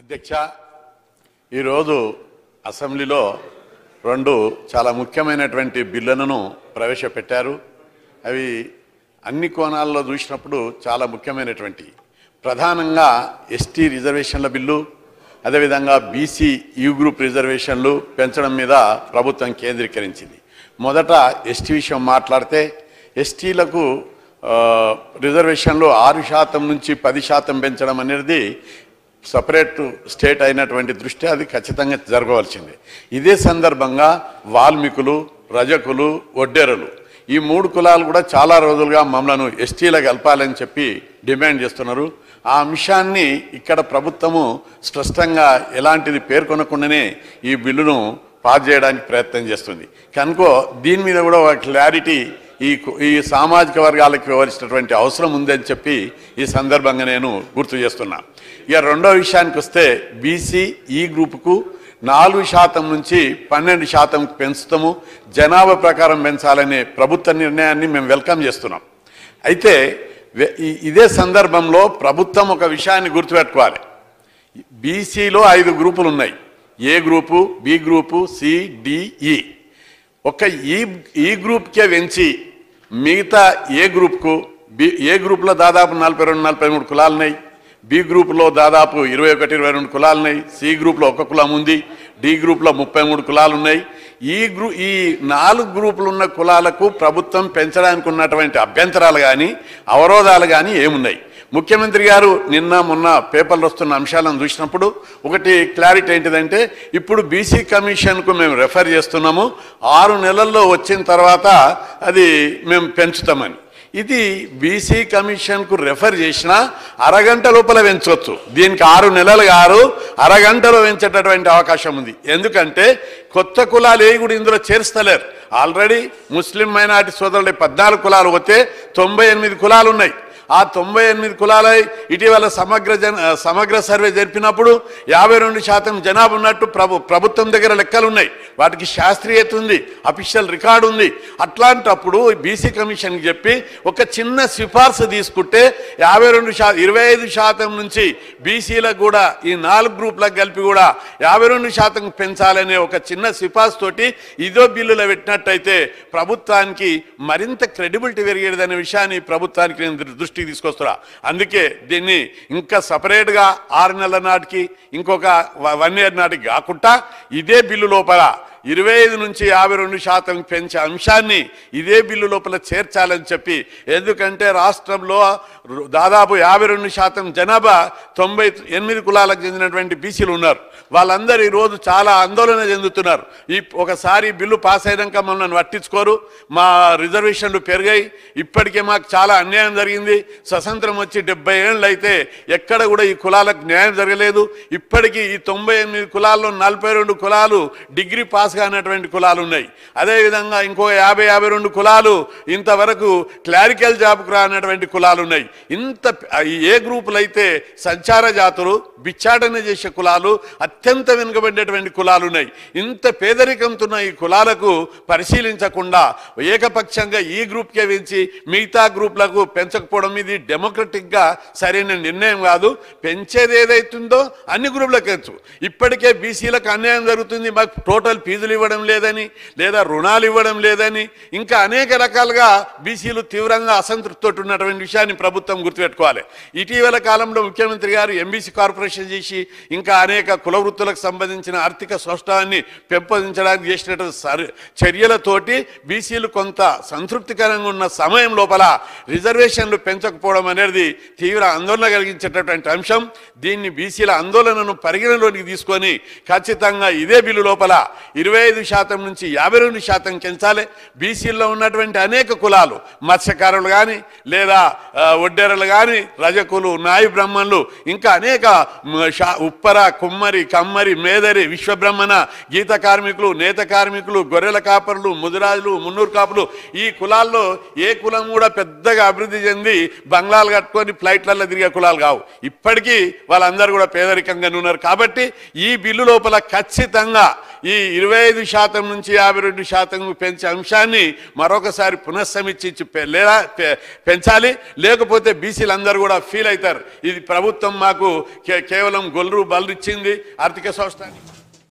అధ్యక్ష ఈరోజు అసెంబ్లీలో రెండు చాలా ముఖ్యమైనటువంటి బిల్లులను ప్రవేశపెట్టారు అవి అన్ని కోణాల్లో చూసినప్పుడు చాలా ముఖ్యమైనటువంటి ప్రధానంగా ఎస్టీ రిజర్వేషన్ల బిల్లు అదేవిధంగా బీసీ యూ గ్రూప్ రిజర్వేషన్లు పెంచడం మీద ప్రభుత్వం కేంద్రీకరించింది మొదట ఎస్టీ విషయం మాట్లాడితే ఎస్టీలకు ఆ, రిజర్వేషన్లు ఆరు శాతం నుంచి పది శాతం పెంచడం అనేది సపరేట్ స్టేట్ అయినటువంటి దృష్ట్యా అది ఖచ్చితంగా జరగవలసిందే ఇదే సందర్భంగా వాల్మీకులు రజకులు ఒడ్డెరలు ఈ మూడు కులాలు కూడా చాలా రోజులుగా మమ్మలను ఎస్టీలకు కలపాలని చెప్పి డిమాండ్ చేస్తున్నారు ఆ అంశాన్ని ఇక్కడ ప్రభుత్వము స్పష్టంగా ఎలాంటిది పేర్కొనకుండానే ఈ బిల్లును పాస్ చేయడానికి ప్రయత్నం చేస్తుంది కనుక దీని మీద కూడా ఒక క్లారిటీ ఈ కు- ఈ సామాజిక వర్గాలకు ఇవ్వాల్సినటువంటి అవసరం ఉందని చెప్పి ఈ సందర్భంగా నేను గుర్తు చేస్తున్నా ఇక రెండో విషయానికి వస్తే బీసీ ఈ గ్రూపుకు నాలుగు శాతం నుంచి పన్నెండు శాతం పెంచుతాము జనాభా ప్రకారం పెంచాలనే ప్రభుత్వ నిర్ణయాన్ని మేము వెల్కమ్ చేస్తున్నాం అయితే వె- ఈ- ఇదే సందర్భంలో ప్రభుత్వం ఒక విషయాన్ని గుర్తుపెట్టుకోవాలి బీసీలో ఐదు గ్రూపులు ఉన్నాయి A group B group C D E ఒక ఈ ఈ గ్రూప్కే వెంచి మిగతా ఏ గ్రూప్కు బి ఏ గ్రూప్లో దాదాపు నలభై రెండు నలభై మూడు కులాలు ఉన్నాయి బి గ్రూప్లో దాదాపు ఇరవై ఒకటి ఇరవై రెండు కులాలు ఉన్నాయి సి గ్రూప్లో ఒక కులం ఉంది డి గ్రూప్లో ముప్పై మూడు కులాలు ఉన్నాయి ఈ గ్రూ ఈ నాలుగు గ్రూపులు ఉన్న కులాలకు ప్రభుత్వం పెంచడానికి ఉన్నటువంటి అభ్యంతరాలు కానీ అవరోధాలు కానీ ఏమున్నాయి ముఖ్యమంత్రి గారు నిన్న మొన్న పేపర్లు వస్తున్న అంశాలను చూసినప్పుడు ఒకటి క్లారిటీ ఏంటిదంటే ఇప్పుడు బీసీ కమిషన్కు మేము రెఫర్ చేస్తున్నాము ఆరు నెలల్లో వచ్చిన తర్వాత అది మేము పెంచుతామని ఇది బీసీ కమిషన్కు రెఫర్ చేసిన అరగంట లోపల పెంచవచ్చు దీనికి ఆరు నెలలు గారు అరగంటలో పెంచేటటువంటి అవకాశం ఉంది ఎందుకంటే కొత్త కులాలు ఏ కూడా ఇందులో చేర్స్తలేరు ఆల్రెడీ ముస్లిం మైనార్టీ సోదరులు పద్నాలుగు కులాలు పోతే తొంభై ఎనిమిది కులాలు ఉన్నాయి ఆ తొంభై ఎనిమిది కులాలై ఇటీవల సమగ్ర జన సమగ్ర సర్వే జరిపినప్పుడు యాభై రెండు శాతం జనాభా ఉన్నట్టు ప్రభు ప్రభుత్వం దగ్గర లెక్కలు ఉన్నాయి వాటికి శాస్త్రీయత ఉంది అఫీషియల్ రికార్డు ఉంది అట్లాంటప్పుడు బీసీ కమిషన్కి చెప్పి ఒక చిన్న సిఫార్సు తీసుకుంటే యాభై రెండు శాతం ఇరవై ఐదు శాతం నుంచి బీసీలకు కూడా ఈ నాలుగు గ్రూపులకు కలిపి కూడా యాభై రెండు శాతం పెంచాలనే ఒక చిన్న సిఫార్సు తోటి ఇదో బిల్లులో పెట్టినట్టయితే ప్రభుత్వానికి మరింత క్రెడిబిలిటీ పెరిగేదనే విషయాన్ని ప్రభుత్వానికి నేను దృ- దృష్టికి తీసుకొస్తున్నా అందుకే దీన్ని ఇంకా సపరేట్గా ఆరు నెలల నాటికి ఇంకొక వ- వన్ ఇయర్ నాటికి కాకుండా ఇదే బిల్లు లోపల ఇరవై ఐదు నుంచి యాభై రెండు శాతం పెంచే అంశాన్ని ఇదే బిల్లు లోపల చేర్చాలని చెప్పి ఎందుకంటే రాష్ట్రంలో రు- దాదాపు యాభై రెండు శాతం జనాభా తొంభై ఎనిమిది కులాలకు చెందినటువంటి బీసీలు ఉన్నారు వాళ్ళందరూ ఈరోజు చాలా ఆందోళన చెందుతున్నారు ఈ ఒకసారి బిల్లు పాస్ అయినాక మమ్మల్ని పట్టించుకోరు మా రిజర్వేషన్లు పెరిగాయి ఇప్పటికే మాకు చాలా అన్యాయం జరిగింది స్వతంత్రం వచ్చి డెబ్బై ఏళ్ళు అయితే ఎక్కడ కూడా ఈ కులాలకు న్యాయం జరగలేదు ఇప్పటికీ ఈ తొంభై ఎనిమిది కులాల్లో నలభై రెండు కులాలు డిగ్రీ పాస్ కానటువంటి కులాలు ఉన్నాయి అదేవిధంగా ఇంకో యాభై యాభై రెండు కులాలు ఇంతవరకు క్లారికల్ జాబ్కు రానటువంటి కులాలు ఉన్నాయి ఇంత ఈ ఏ గ్రూపులు అయితే సంచార జాతులు బిచ్చాటన చేసే కులాలు అత్యంత వెనుకబడినటువంటి కులాలు ఉన్నాయి ఇంత పేదరికంతో ఉన్న ఈ కులాలకు పరిశీలించకుండా ఏకపక్షంగా ఈ గ్రూప్కే పెంచి మిగతా గ్రూప్లకు పెంచకపోవడం ఇది డెమోక్రటిక్గా సరైన నిర్ణయం కాదు పెంచేది ఏదైతుందో అన్ని గ్రూపులకు పెంచు ఇప్పటికే బీసీలకు అన్యాయం జరుగుతుంది మాకు టోటల్ ఫీజులు ఇవ్వడం లేదని లేదా రుణాలు ఇవ్వడం లేదని ఇంకా అనేక రకాలుగా బీసీలు తీవ్రంగా అసంతృప్తితో ఉన్నటువంటి విషయాన్ని ప్రభుత్వం గుర్తుపెట్టుకోవాలి ఇటీవల కాలంలో ముఖ్యమంత్రి గారు ఎంబీసీ కార్పొరేషన్ చేసి ఇంకా అనేక కుల వృత్తులకు సంబంధించిన ఆర్థిక స్పష్టాన్ని పెంపొందించడానికి చేసినటువంటి సరి- చర్యలతోటి బీసీలు కొంత సంతృప్తికరంగా ఉన్న సమయం లోపల రిజర్వేషన్లు పెంచకపోవడం అనేది తీవ్ర ఆందోళన కలిగించేటటువంటి అంశం దీన్ని బీసీల ఆందోళనను పరిగణలోనికి తీసుకొని ఖచ్చితంగా ఇదే బిల్లు లోపల ఇరవై ఐదు శాతం నుంచి యాభై రెండు శాతం పెంచాలి బీసీల్లో ఉన్నటువంటి అనేక కులాలు మత్స్యకారులు కానీ లేదా ఆ, ఒడ్డెరలు కానీ రజకులు నాయి బ్రహ్మణులు ఇంకా అనేక మ, షా- ఉప్పర కుమ్మరి కమ్మరి మేదరి విశ్వబ్రహ్మణ గీత కార్మికులు నేత కార్మికులు గొర్రెల కాపరులు ముదిరాజులు మున్నూరు కాపులు ఈ కులాల్లో ఏ కులం కూడా పెద్దగా అభివృద్ధి చెంది బంగ్లాలు కట్టుకొని ఫ్లైట్లలో తిరిగే కులాలు కావు ఇప్పటికీ వాళ్ళందరూ కూడా పేదరికంగానే ఉన్నారు కాబట్టి ఈ బిల్లు లోపల ఖచ్చితంగా ఈ ఇరవై ఇరవై ఐదు శాతం నుంచి యాభై రెండు శాతం పెంచే అంశాన్ని మరొకసారి పునఃసమీక్షించి పె- లేదా పె- పెంచాలి లేకపోతే బీసీలు అందరూ కూడా ఫీల్ అవుతారు ఇది ప్రభుత్వం మాకు కే- కేవలం గొల్లు బలు ఇచ్చింది ఆర్థిక సంవత్సరానికి